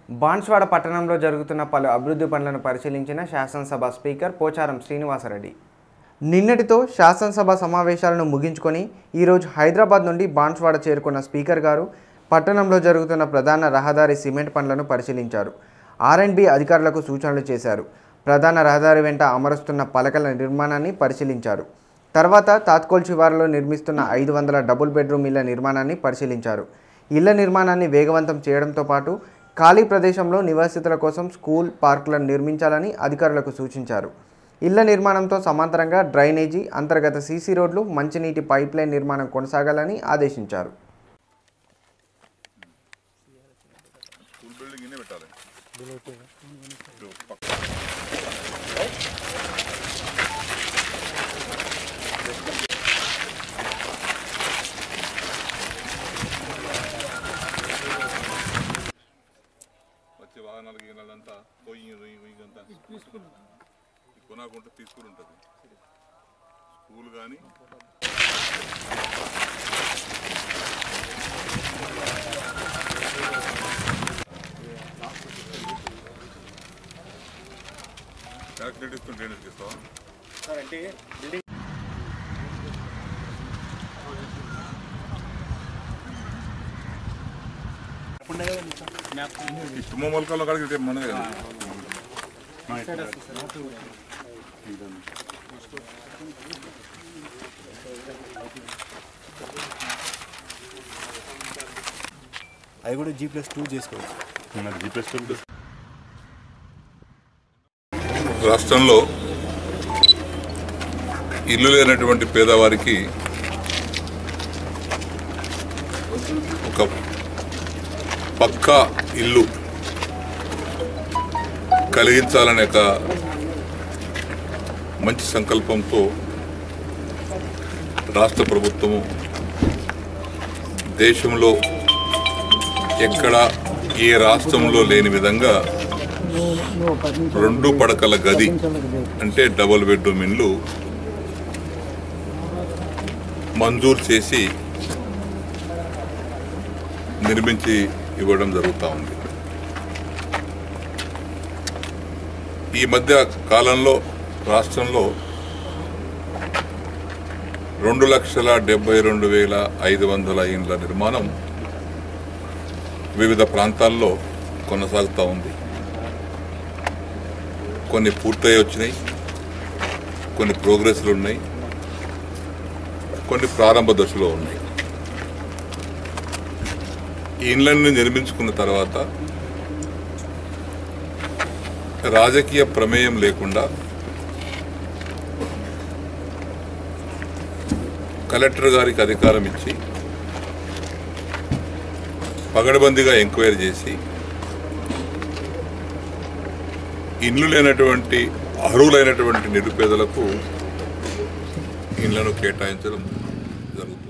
బాన్స్వాడ పట్టణంలో జరుగుతున్న పలు అభివృద్ధి పనులను పరిశీలించిన శాసనసభ స్పీకర్ పోచారం శ్రీనివాసరెడ్డి నిన్నటితో శాసనసభ సమావేశాలను ముగించుకొని ఈరోజు హైదరాబాద్ నుండి బాన్స్వాడ చేరుకున్న స్పీకర్ గారు పట్టణంలో జరుగుతున్న ప్రధాన రహదారి సిమెంట్ పనులను పరిశీలించారు ఆర్ఎండ్బి అధికారులకు సూచనలు చేశారు ప్రధాన రహదారి వెంట అమరుస్తున్న పలకల నిర్మాణాన్ని పరిశీలించారు తర్వాత తాత్కోల్ శివారులో నిర్మిస్తున్న ఐదు వందల డబుల్ బెడ్రూమ్ ఇళ్ల నిర్మాణాన్ని పరిశీలించారు ఇళ్ల నిర్మాణాన్ని వేగవంతం చేయడంతో పాటు ఖాళీ ప్రదేశంలో నివాసితుల కోసం స్కూల్ పార్కులను నిర్మించాలని అధికారులకు సూచించారు ఇళ్ల నిర్మాణంతో సమాంతరంగా డ్రైనేజీ అంతర్గత సీసీ రోడ్లు మంచినీటి పైప్లైన్ నిర్మాణం కొనసాగాలని ఆదేశించారు స్కూల్ బిల్డింగ్ ఇన్నే పెట్టాలి ఇటు పక్క. వచ్చే వాహనాలకి గీనాలంతా పోయి అంతా కొనాకుంటే తీసుకుని ఉంటుంది స్కూల్ కానీ క్యాల్కులేట్ ఇస్తుంటే డ్రైనేజ్కి ఇస్తావా ఈ తుమ్మ మొలకల్లో కాడికి రేపు మనదే కదా అవి కూడా జీ ప్లస్ టూ చేసుకోవచ్చు రాష్ట్రంలో ఇల్లు లేనటువంటి పేదవారికి ఒక పక్కా ఇల్లు కలిగించాలనే ఒక మంచి సంకల్పంతో రాష్ట్ర ప్రభుత్వము దేశంలో ఎక్కడ ఏ రాష్ట్రంలో లేని విధంగా రెండు పడకల గది అంటే డబుల్ బెడ్రూమ్ ఇండ్లు మంజూరు చేసి నిర్మించి ఇవ్వడం జరుగుతూ ఉంది ఈ మధ్య కాలంలో రాష్ట్రంలో రెండు లక్షల డెబ్బై రెండు వేల ఐదు వందల ఇండ్ల నిర్మాణం వివిధ ప్రాంతాల్లో కొనసాగుతూ ఉంది కొన్ని పూర్తయి వచ్చినాయి కొన్ని ప్రోగ్రెస్లు ఉన్నాయి కొన్ని ప్రారంభ దశలో ఉన్నాయి ఈ ఇండ్లన్నీ నిర్మించుకున్న తర్వాత రాజకీయ ప్రమేయం లేకుండా కలెక్టర్ గారికి అధికారం ఇచ్చి పగడబందీగా ఎంక్వైరీ చేసి ఇండ్లు లేనటువంటి అర్హులైనటువంటి నిరుపేదలకు ఇండ్లను కేటాయించడం జరుగుతుంది